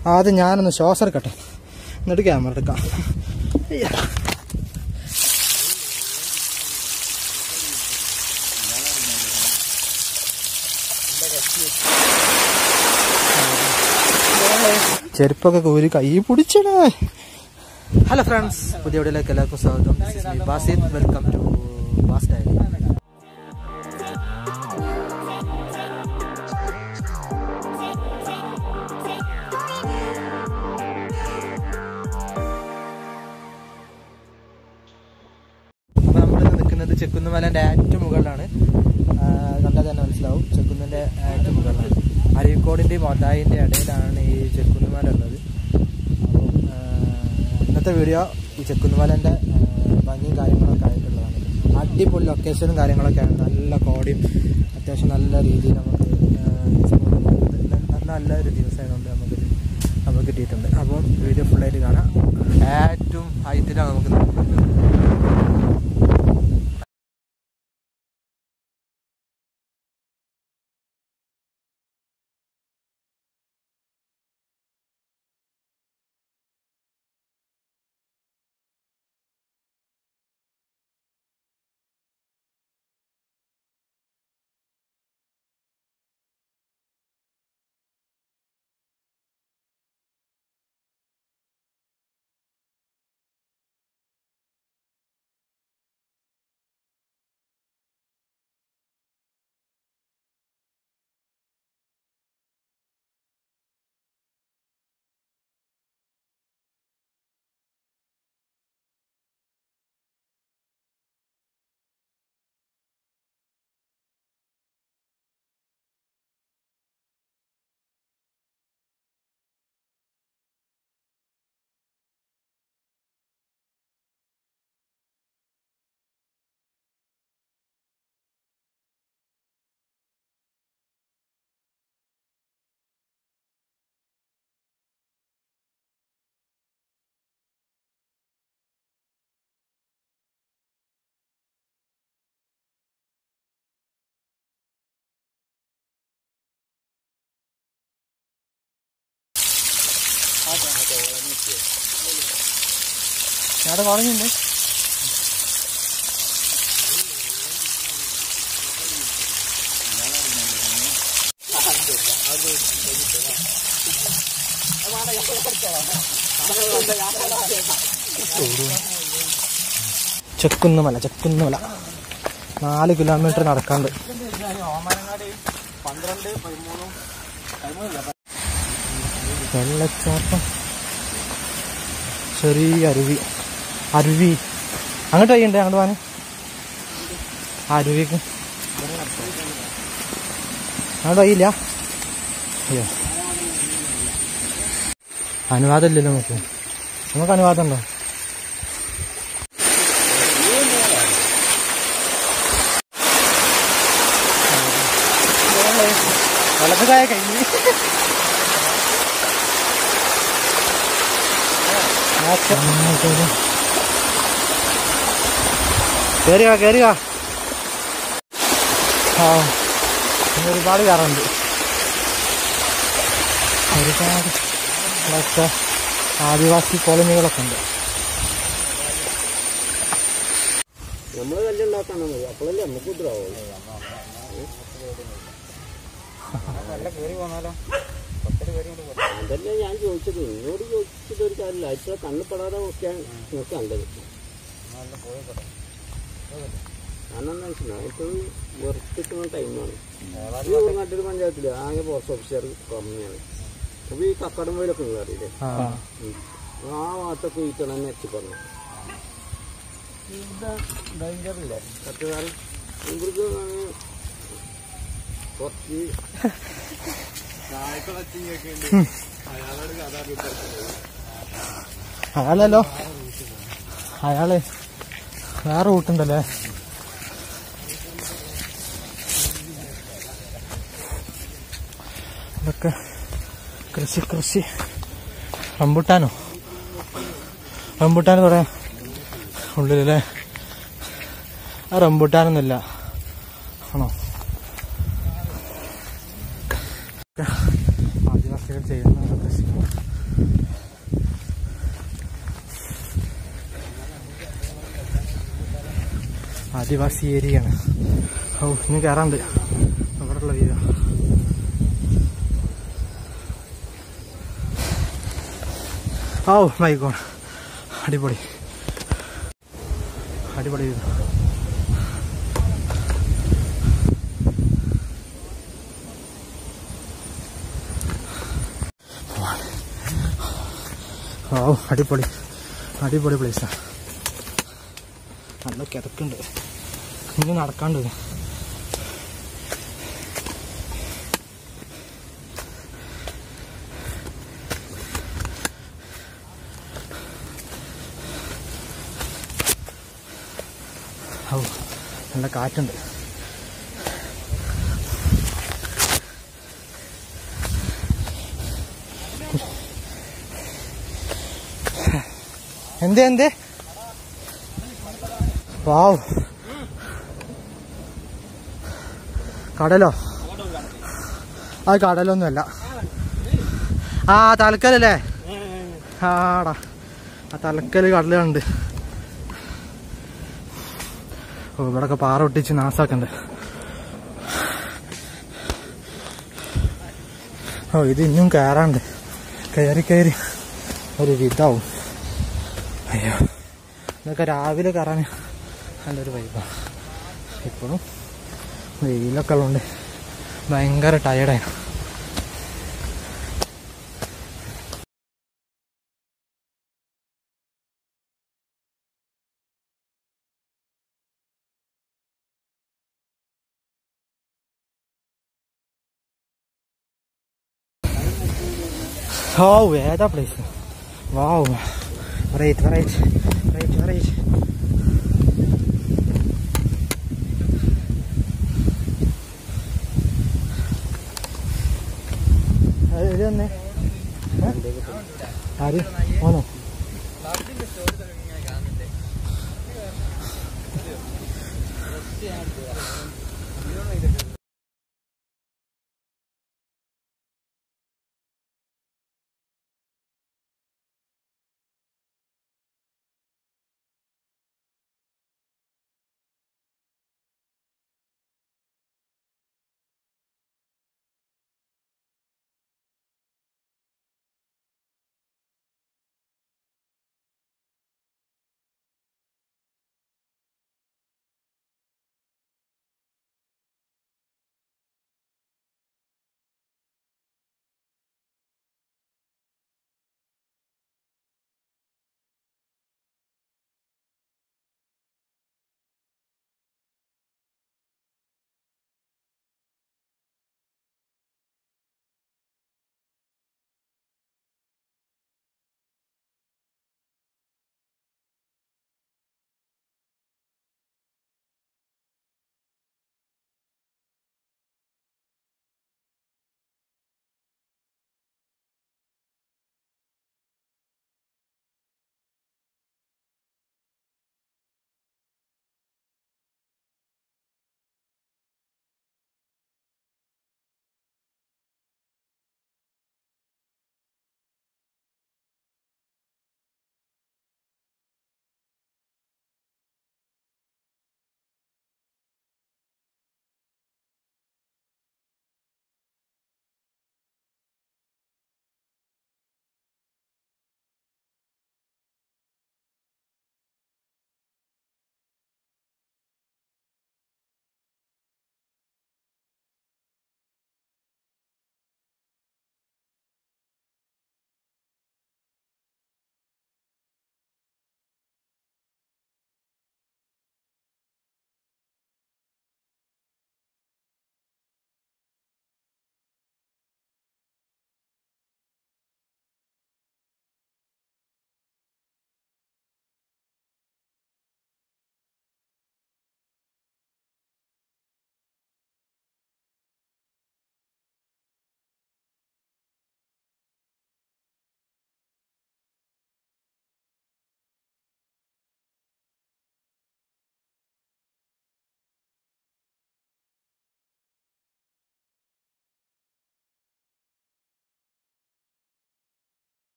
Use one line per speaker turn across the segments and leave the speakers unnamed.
ആദ്യം ഞാനൊന്ന് ശ്വാസം എടുക്കട്ടെ എന്നിട്ട് ക്യാമറ എടുക്കാം അയ്യ. ചെരുപ്പൊക്കെ കോരി കൈ പിടിച്ചടേ ഹലോ ഫ്രണ്ട്സ് പുതിയ വീഡിയോയിലേക്ക് എല്ലാവർക്കും സ്വാഗതം This is me, Basith welcome to Bas diary അപ്പോൾ നമ്മൾ നിൽക്കുന്നത് ചെക്കുന്നുമലൻ്റെ ഏറ്റവും മുകളിലാണ് ആ, കണ്ടാൽ തന്നെ മനസ്സിലാവും ചെക്കുന്നിൻ്റെ ഏറ്റവും മുകളിലാണ് അരീക്കോടിൻ്റെയും ഒതായിൻ്റെ ഇടയിലാണ് ഈ ചെക്കുന്നുമല ഉള്ളത് അപ്പം ആ, ഇന്നത്തെ വീഡിയോ ഈ ചെക്കുന്നുമലൻ്റെ ഭംഗിയും കാര്യങ്ങളൊക്കെ ആയിട്ടുള്ളതാണ് അടിപൊളി ലൊക്കേഷനും കാര്യങ്ങളൊക്കെയാണ് നല്ല കോടിയും അത്യാവശ്യം നല്ല രീതിയിൽ നമുക്ക് ആ, ഈ ചെക്കുന്നുമല നല്ല- നല്ലൊരു ദിവസമായതുകൊണ്ട് നമുക്ക് നമുക്ക് കിട്ടിയിട്ടുണ്ട് അപ്പം വീഡിയോ ഫുള്ളായിട്ട് കാണാം ഏറ്റവും ഹൈറ്റിലാണ് നമുക്ക് നിൽക്കുന്നത് ഞാടെ കുറഞ്ഞിട്ടുണ്ട് ചെക്കുന്നുമല ചെക്കുന്നുമല നാല് കിലോമീറ്റർ നടക്കാണ്ട് വെള്ളച്ചാട്ടം ചെറിയ അരുവി അരുവി അങ്ങോട്ട് വയ്യണ്ടേ അങ്ങോട്ട് പോകാൻ അരുവിക്ക് അങ്ങോട്ട് വയ്യില്ല അയ്യോ അനുവാദമില്ലല്ലോ നമുക്ക് നമുക്ക് അനുവാദം ഉണ്ടോ വലതുകായ കഴിഞ്ഞ് കയറി വാ കയറി വാ ആ ഇന്ന് ഒരുപാട് കയറുണ്ട് ഒരുപാട് ഇവിടെയൊക്കെ ആദിവാസി കോളനികളൊക്കെ ഉണ്ട്
നമ്മള് കല്ലുണ്ടാക്കണം മതി അപ്പോഴല്ലേ നമുക്ക് ഉദ്രാവുള്ളൂ അതല്ലേ ഞാൻ ചോദിച്ചത് നിന്നോട് ചോദിച്ചത് ഒരു കാര്യമില്ല ഇത്ര കണ്ണുപെടാതെ നോക്കിയാണ് നിങ്ങൾക്ക് നല്ലത് കാരണം എന്താ വെച്ചാൽ ഇപ്പോൾ വെറുത്തിട്ടുന്ന ടൈമാണ് ഈ ഊർങ്ങാട്ടൂർ പഞ്ചായത്തിൽ ആകെ പോസ്റ്റ് ഓഫീസർ കമ്മിയാണ് അപ്പൊ ഈ കക്കടം വയലൊക്കെ നിങ്ങൾ അറിയില്ലേ
ആ
ഉം. ആ ഭാഗത്തൊക്കെ ഈ കിണന്ന് എത്തി പറഞ്ഞു ഡേഞ്ചറില്ലേ സത്യകാലം ഇവർക്ക് കുറച്ച്
അയാളല്ലോ അയാള് വേറെ റൂട്ടുണ്ടല്ലേ ഇതൊക്കെ കൃഷി കൃഷി റംബുട്ടാനോ റംബുട്ടാൻ കുറെ ഉള്ളിലല്ലേ ആ റംബുട്ടാനൊന്നുമില്ല ആണോ ആദിവാസികൾ ചെയ്യുന്ന കൃഷി ആദിവാസി ഏരിയയാണ് ഓ ഇനി കയറാണ്ട് അവിടെയുള്ള വീടാ ഓ മൈ ഗോഡ് അടിപൊളി അടിപൊളി വീട് ഓ അടിപൊളി അടിപൊളി പ്ലേസാ നല്ല കിതക്കുണ്ട് ഇനി നടക്കാണ്ട് ഇത്. ഓ നല്ല കാറ്റുണ്ട് എന്തേ എന്തേ വാവ് കടലോ അത് കടലൊന്നുമല്ല ആ തലക്കലല്ലേ ആടാ ആ തലക്കല് കടലുണ്ട് ഓ ഇവിടൊക്കെ പാറ ഒട്ടിച്ച് നാസാക്കണ്ട് ഓ ഇത് ഇനിയും കയറാണ്ട് കയറി കയറി ഒരു വിധാവും അയ്യോ ഇതൊക്കെ രാവിലെ കയറാൻ നല്ലൊരു വൈബാണ് ഇപ്പോഴും വെയിലൊക്കെ ഉള്ളതുകൊണ്ട് ഭയങ്കര ടയർഡാണ് Oh, ഏതാ place wow right right right right ഇത് തന്നെ ആര് ഓനോ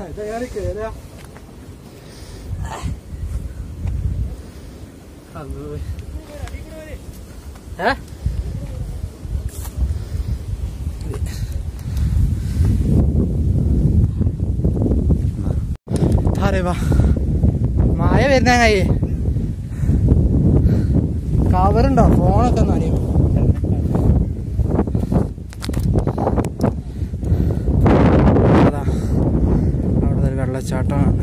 ഏ അരെ വാ മായ വരുന്ന കൈ കവറുണ്ടോ ഫോണൊക്കെ നനയും അതാ അവിടെ ഒരു വെള്ളച്ചാട്ടമാണ്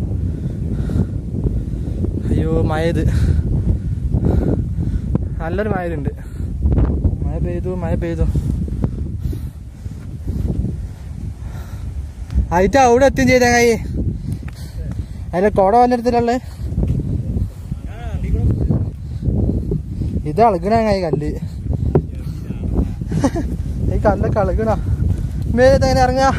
അയ്യോ മയത് നല്ലൊരു മയതുണ്ട് മഴ പെയ്തു മഴ പെയ്തു ആയിട്ട് അവിടെ എത്തും ചെയ്ത കൈ അതിന്റെ കൊട വന്നിടത്തിലുള്ള ഇത് അളകണ കൈ കല്ല് ഈ കല്ലൊക്കെ അളകണ മേലെങ്ങനെ ഇറങ്ങാ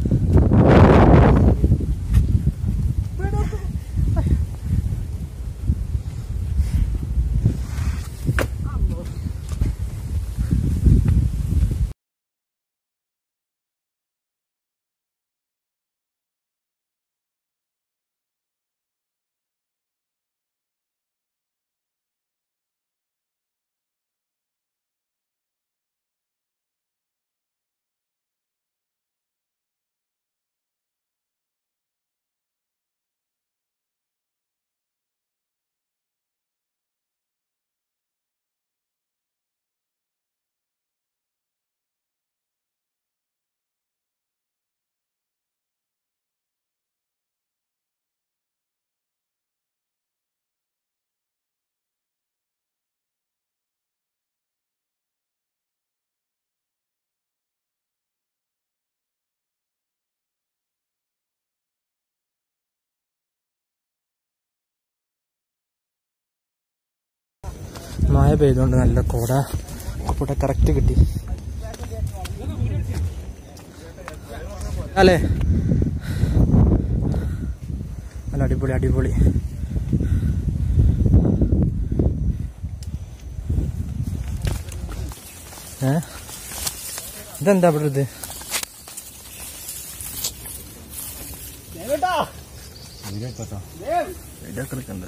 മഴ പെയ്തുകൊണ്ട് നല്ല കോട കൂടെ കറക്റ്റ് കിട്ടി അല്ലേ നല്ല അടിപൊളി അടിപൊളി ഏ ഇതെന്താ ഇവിടെ ഇത് ഇതൊക്കെ എടുക്കണ്ട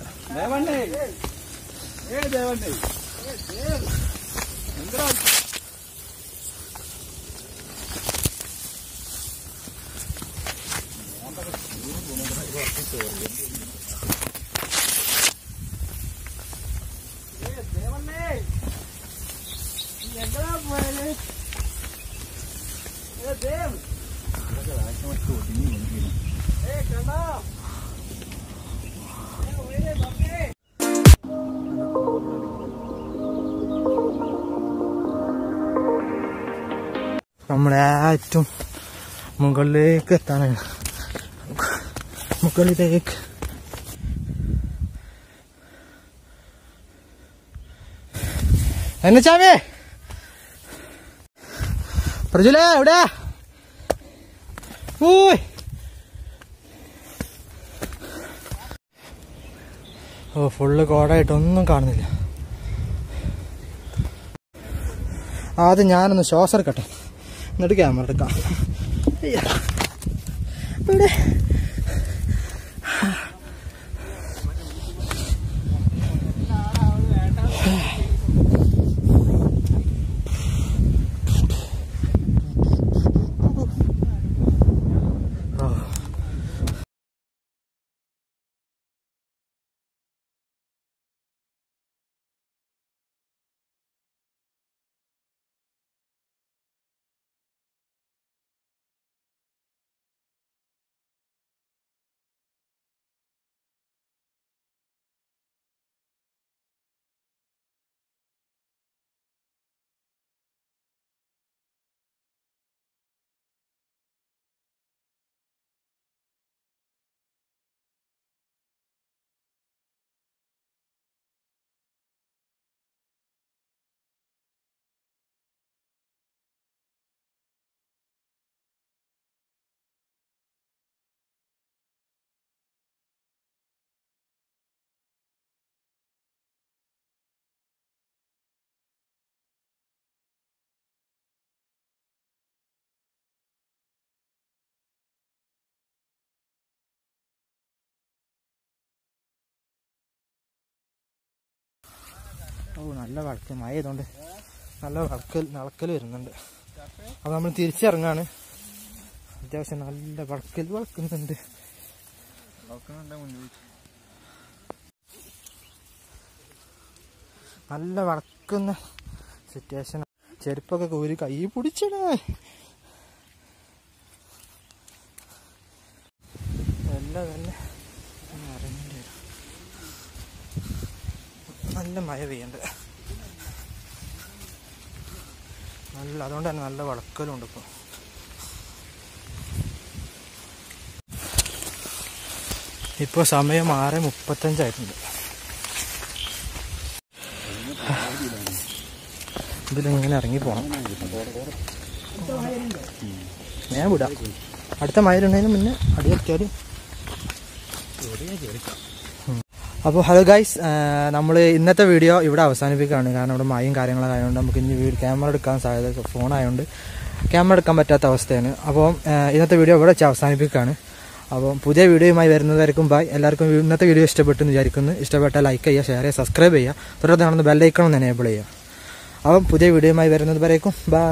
നമ്മളെ ഏറ്റവും മുകളിലേക്ക് എത്താനാണ് മുകളിലേക്ക് എന്നെ ചാവേ പ്രജുലേ എവിടെ ഊയ് ഓ ഫുള്ള് കോടായിട്ട് ഒന്നും കാണുന്നില്ല ആദ്യം ഞാനൊന്ന് ശ്വാസം എടുക്കട്ടെ എന്നിട്ട് ക്യാമറ എടുക്കാം അയ്യ. ഇവിടെ ഓ നല്ല വളക്കൽ മഴ ചെയ്തുകൊണ്ട് നല്ല വളക്കൽ വളക്കൽ വരുന്നുണ്ട് അപ്പോൾ നമ്മൾ തിരിച്ചിറങ്ങാണ് അത്യാവശ്യം നല്ല വളക്കൽ വളക്കുന്നുണ്ട് നല്ല വളക്കുന്ന സിറ്റുവേഷൻ ചെരുപ്പൊക്കെ കോരി കൈ പിടിച്ചടേ എല്ലാം തന്നെ ഒന്ന് ഇറങ്ങേണ്ടി വരും നല്ല മഴ പെയ്യണ്ട് നല്ല അതുകൊണ്ട് തന്നെ നല്ല വളക്കലുണ്ട് ഇപ്പോൾ ഇപ്പോൾ സമയം ആറ് മുപ്പത്തഞ്ചായിട്ടുണ്ട് ഇതിലിങ്ങനെ ഇറങ്ങി പോണം ഞാൻ വിടാം അടുത്ത മഴയിലുണ്ടതിന് മുന്നേ അടിയെത്തിയാൽ അപ്പോൾ ഹലോ ഗൈസ് നമ്മൾ ഇന്നത്തെ വീഡിയോ ഇവിടെ അവസാനിപ്പിക്കുകയാണ് കാരണം ഇവിടെ മഴയും കാര്യങ്ങളൊക്കെ ആയതുകൊണ്ട് നമുക്ക് ഇനി വീട് ക്യാമറ എടുക്കാൻ സാധ്യത ഫോൺ ആയതുകൊണ്ട് ക്യാമറ എടുക്കാൻ പറ്റാത്ത അവസ്ഥയാണ് അപ്പോൾ ഇന്നത്തെ വീഡിയോ ഇവിടെ വെച്ച് അവസാനിപ്പിക്കുകയാണ് അപ്പോൾ പുതിയ വീഡിയോയുമായി വരുന്നതായിരിക്കും ബൈ എല്ലാവർക്കും ഇന്നത്തെ വീഡിയോ ഇഷ്ടപ്പെട്ടു എന്ന് വിചാരിക്കുന്നു ഇഷ്ടപ്പെട്ടാൽ ലൈക്ക് ചെയ്യുക ഷെയർ ചെയ്യുക സബ്സ്ക്രൈബ് ചെയ്യുക തുടർന്ന് കാണുന്ന ബെല്ലൈക്കണം ഒന്ന് എനേബിൾ ചെയ്യുക അപ്പം പുതിയ വീഡിയോയുമായി വരുന്നത് വരേക്കും ബൈ